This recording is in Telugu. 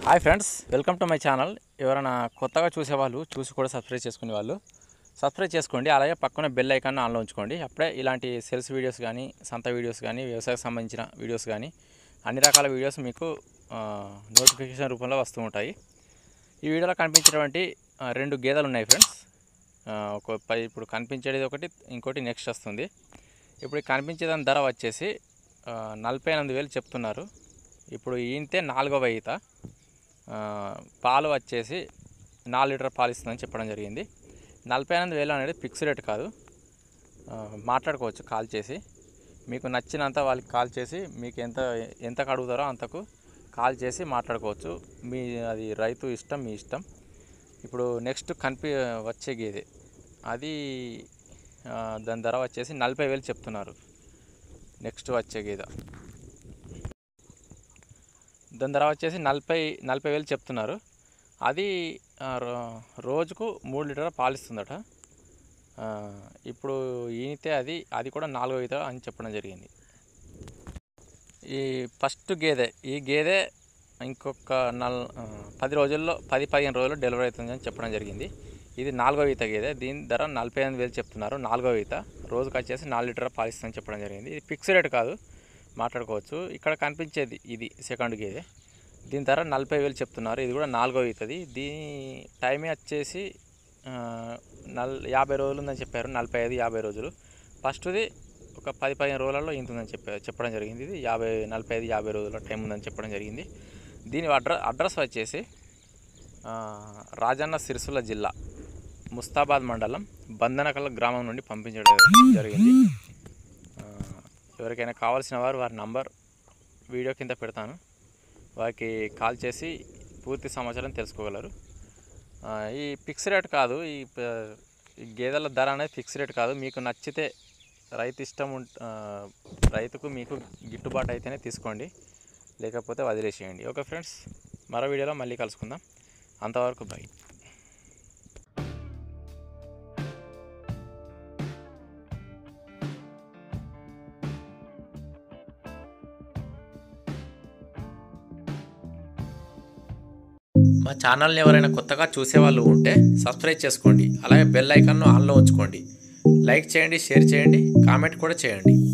hi friends welcome to my channel ఎవరైనా కొత్తగా చూసేవాళ్ళు చూసి కూడా సబ్స్క్రైబ్ చేసుకునే వాళ్ళు సబ్స్క్రైబ్ చేసుకోండి అలాగే పక్కన బెల్ ఐకాన్ ఆన్లో ఉంచుకోండి అప్పుడే ఇలాంటి సేల్స్ వీడియోస్ కానీ సంత వీడియోస్ కానీ వ్యవసాయకు సంబంధించిన వీడియోస్ కానీ అన్ని రకాల వీడియోస్ మీకు నోటిఫికేషన్ రూపంలో వస్తూ ఉంటాయి ఈ వీడియోలో కనిపించేటువంటి ఆ, రెండు గేదెలు ఉన్నాయి ఫ్రెండ్స్ ఆ, ఒక పై ఇప్పుడు కనిపించేది ఒకటి ఇంకోటి నెక్స్ట్ వస్తుంది ఇప్పుడు ఈ కనిపించేదాని ధర వచ్చేసి ఆ, నలభై ఎనిమిది వేలు చెప్తున్నారు ఇప్పుడు ఈంతే నాలుగవ ఈత ఆ, పాలు వచ్చేసి నాలుగు లీటర్ పాలు ఇస్తుందని చెప్పడం జరిగింది నలభై ఎనిమిది వేలు అనేది ఫిక్స్ రేట్ కాదు ఆ, మాట్లాడుకోవచ్చు కాల్ చేసి మీకు నచ్చినంత వాళ్ళకి కాల్ చేసి మీకు ఎంత ఎంతకు అడుగుతారో అంతకు కాల్ చేసి మాట్లాడుకోవచ్చు మీ అది రైతు ఇష్టం మీ ఇష్టం ఇప్పుడు నెక్స్ట్ కనిపి వచ్చే గేదె అది ఆ, దాని ధర వచ్చేసి నలభై వేలు చెప్తున్నారు నెక్స్ట్ వచ్చే గేదె దాని ధర వచ్చేసి నలభై నలభై వేలు చెప్తున్నారు అది ఆ, రో- రోజుకు మూడు లీటర్ పాలు ఇస్తుందట ఆ, ఇప్పుడు ఈనితే అది అది కూడా నాలుగో ఈత అని చెప్పడం జరిగింది ఈ ఫస్ట్ గేదె ఈ గేదె ఇంకొక నల్ ఆ, పది రోజుల్లో పది పదిహేను రోజుల్లో డెలివరీ అవుతుందని చెప్పడం జరిగింది ఇది నాలుగో ఈత గేదె దీని ధర నలభై ఎనిమిది వేలు చెప్తున్నారు నాలుగో ఈత రోజుకి వచ్చేసి నాలుగు లీటర్ పాలు ఇస్తుందని చెప్పడం జరిగింది ఇది ఫిక్స్ రేట్ కాదు మాట్లాడుకోవచ్చు ఇక్కడ కనిపించేది ఇది సెకండ్ గేదె దీని ధర నలభై వేలు చెప్తున్నారు ఇది కూడా నాలుగో అవుతుంది దీని టైమే వచ్చేసి ఆ, నల్ యాభై రోజులు ఉందని చెప్పారు నలభై ఐదు యాభై రోజులు ఫస్ట్ది ఒక పది పదిహేను రోజులలో ఇంతుందని చెప్పారు చెప్పడం జరిగింది ఇది యాభై నలభై ఐదు యాభై రోజుల టైం ఉందని చెప్పడం జరిగింది దీని అడ్రస్ అడ్రస్ వచ్చేసి ఆ, రాజన్న సిరిసిల్ల జిల్లా ముస్తాబాద్ మండలం బంధనకల గ్రామం నుండి పంపించడం జరిగింది ఆ, ఎవరికైనా కావాల్సిన వారు వారి నంబర్ వీడియో కింద పెడతాను వారికి కాల్ చేసి పూర్తి సమాచారం తెలుసుకోగలరు ఆ, ఈ ఫిక్స్ రేట్ కాదు ఈ ప- ఈ గేదెల ధర అనేది ఫిక్స్ రేట్ కాదు మీకు నచ్చితే రైతు ఇష్టం ఉంట ఆ, రైతుకు మీకు గిట్టుబాటు అయితేనే తీసుకోండి లేకపోతే వదిలేసేయండి ఓకే ఫ్రెండ్స్ మరో వీడియోలో మళ్ళీ కలుసుకుందాం అంతవరకు బై మా ఛానల్ని ఎవరైనా కొత్తగా చూసేవాళ్ళు ఉంటే సబ్స్క్రైబ్ చేసుకోండి అలాగే బెల్ ఐకాన్ను ఆన్లో ఉంచుకోండి లైక్ చేయండి షేర్ చేయండి కామెంట్ కూడా చేయండి